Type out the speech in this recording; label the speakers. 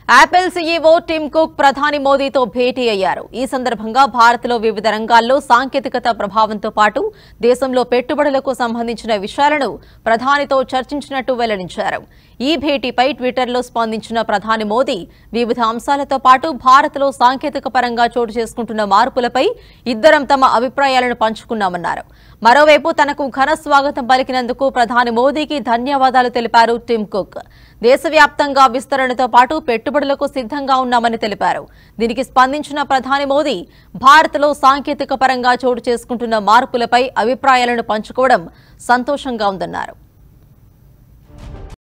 Speaker 1: Apple CEO Tim cook ప్రధాని మోదీతో భేటీ అయ్యారు ఈ సందర్భంగా భారత్లో వివిధ రంగాల్లో సాంకేతికత ప్రభావంతో పాటు దేశంలో పెట్టుబడులకు సంబంధించిన విషయాలను ప్రధానితో చర్చించినట్టు వెల్లడించారు ఈ భేటీపై ట్విట్టర్లో స్పందించిన ప్రధాని మోదీ వివిధ అంశాలతో పాటు భారత్లో సాంకేతిక పరంగా చోటు చేసుకుంటున్న మార్పులపై ఇద్దరం తమ అభిప్రాయాలను పంచుకున్నామన్నారు మరోవైపు తనకు ఘన స్వాగతం పలికినందుకు ప్రధాని మోదీకి ధన్యవాదాలు తెలిపారు టిమ్ కుక్ దేశవ్యాప్తంగా విస్తరణతో పాటు పెట్టుబడులకు సిద్ధంగా ఉన్నామని తెలిపారు దీనికి స్పందించిన ప్రధాని మోదీ భారత్లో సాంకేతిక పరంగా చోటు చేసుకుంటున్న మార్పులపై అభిప్రాయాలను పంచుకోవడం సంతోషంగా ఉందన్నారు